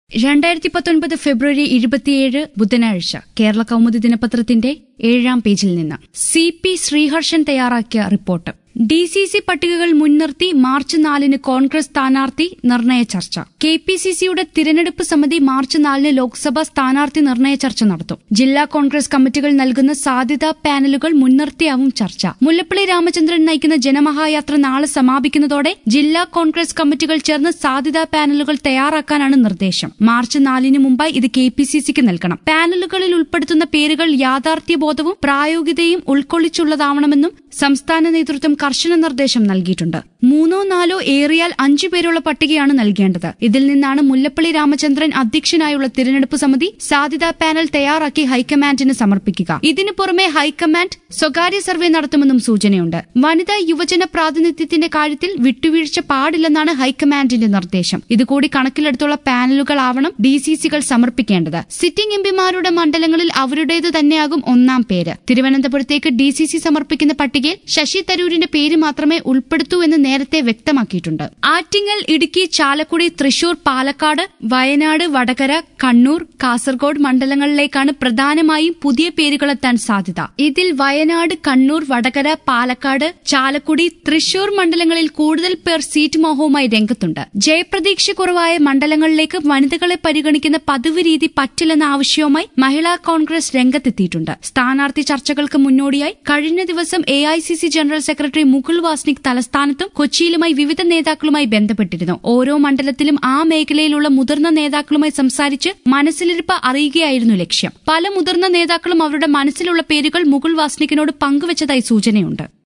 രണ്ടായിരത്തി പത്തൊൻപത് ഫെബ്രുവരി ഇരുപത്തിയേഴ് ബുധനാഴ്ച കേരള കൗമുദി ദിനപത്രത്തിന്റെ ഏഴാം പേജിൽ നിന്ന് സി പി ശ്രീഹർഷൻ തയ്യാറാക്കിയ റിപ്പോർട്ട് ഡി സി സി പട്ടികകൾ മുൻനിർത്തി മാർച്ച് നാലിന് കോൺഗ്രസ് സ്ഥാനാർത്ഥി നിർണയ ചർച്ച കെ പി സി സിയുടെ തിരഞ്ഞെടുപ്പ് സമിതി മാർച്ച് നാലിന് ലോക്സഭാ സ്ഥാനാർത്ഥി നിർണയ ചർച്ച നടത്തും ജില്ലാ കോൺഗ്രസ് കമ്മിറ്റികൾ നൽകുന്ന സാധ്യതാ പാനലുകൾ മുൻനിർത്തിയാവും ചർച്ച മുല്ലപ്പള്ളി രാമചന്ദ്രൻ നയിക്കുന്ന ജനമഹായാത്ര നാളെ സമാപിക്കുന്നതോടെ ജില്ലാ കോൺഗ്രസ് കമ്മിറ്റികൾ ചേർന്ന് സാധ്യതാ പാനലുകൾ തയ്യാറാക്കാനാണ് നിർദ്ദേശം മാർച്ച് നാലിന് മുമ്പായി ഇത് കെ പി സി സിക്ക് നൽകണം പാനലുകളിൽ ഉൾപ്പെടുത്തുന്ന പേരുകൾ യാഥാർത്ഥ്യബോധവും പ്രായോഗികതയും ഉൾക്കൊള്ളിച്ചുള്ളതാവണമെന്നും സംസ്ഥാന നേതൃത്വം കർശന നിർദ്ദേശം നൽകിയിട്ടുണ്ട് മൂന്നോ നാലോ ഏറിയാൽ അഞ്ചു പേരുള്ള പട്ടികയാണ് നൽകേണ്ടത് ഇതിൽ നിന്നാണ് മുല്ലപ്പള്ളി രാമചന്ദ്രൻ അധ്യക്ഷനായുള്ള തിരഞ്ഞെടുപ്പ് സമിതി സാധ്യതാ പാനൽ തയ്യാറാക്കി ഹൈക്കമാൻഡിന് സമർപ്പിക്കുക ഇതിനു പുറമെ ഹൈക്കമാൻഡ് സ്വകാര്യ സർവേ നടത്തുമെന്നും സൂചനയുണ്ട് വനിതാ യുവജന പ്രാതിനിധ്യത്തിന്റെ കാര്യത്തിൽ വിട്ടുവീഴ്ച പാടില്ലെന്നാണ് ഹൈക്കമാൻഡിന്റെ നിർദ്ദേശം ഇതുകൂടി കണക്കിലെടുത്തുള്ള പാനലുകളാവണം ഡി സി സികൾ സമർപ്പിക്കേണ്ടത് സിറ്റിംഗ് എംപിമാരുടെ മണ്ഡലങ്ങളിൽ അവരുടേത് തന്നെയാകും ഒന്നാം പേര് തിരുവനന്തപുരത്തേക്ക് ഡി സി സി സമർപ്പിക്കുന്ന പട്ടികയിൽ ശശി തരൂരിന്റെ പേര് മാത്രമേ ഉൾപ്പെടുത്തൂ എന്ന് നേരത്തെ വ്യക്തമാക്കിയിട്ടുണ്ട് ആറ്റിങ്ങൽ ഇടുക്കി ചാലക്കുടി തൃശൂർ പാലക്കാട് വയനാട് വടകര കണ്ണൂർ കാസർഗോഡ് മണ്ഡലങ്ങളിലേക്കാണ് പ്രധാനമായും പുതിയ പേരുകളെത്താൻ സാധ്യത ഇതിൽ വയനാട് കണ്ണൂർ വടകര പാലക്കാട് ചാലക്കുടി തൃശൂർ മണ്ഡലങ്ങളിൽ കൂടുതൽ പേർ സീറ്റ് മോഹവുമായി രംഗത്തുണ്ട് ജയപ്രതീക്ഷ കുറവായ മണ്ഡലങ്ങളിലേക്ക് വനിതകളെ പരിഗണിക്കുന്ന പതിവ് രീതി പറ്റില്ലെന്ന ആവശ്യവുമായി മഹിളാ കോൺഗ്രസ് രംഗത്തെത്തിയിട്ടുണ്ട് സ്ഥാനാർത്ഥി ചർച്ചകൾക്ക് മുന്നോടിയായി കഴിഞ്ഞ ദിവസം A general secretary Mukul Wasnik തലസ്ഥാനത്തും കൊച്ചിയിലുമായി വിവിധ നേതാക്കളുമായി ബന്ധപ്പെട്ടിരുന്നു ഓരോ മണ്ഡലത്തിലും ആ മേഖലയിലുള്ള മുതിർന്ന നേതാക്കളുമായി സംസാരിച്ച് മനസ്സിലിരിപ്പ് അറിയുകയായിരുന്നു ലക്ഷ്യം പല മുതിർന്ന നേതാക്കളും അവരുടെ മനസ്സിലുള്ള പേരുകൾ മുകുൾ വാസ്നിക്കിനോട് പങ്കുവച്ചതായി സൂചനയുണ്ട്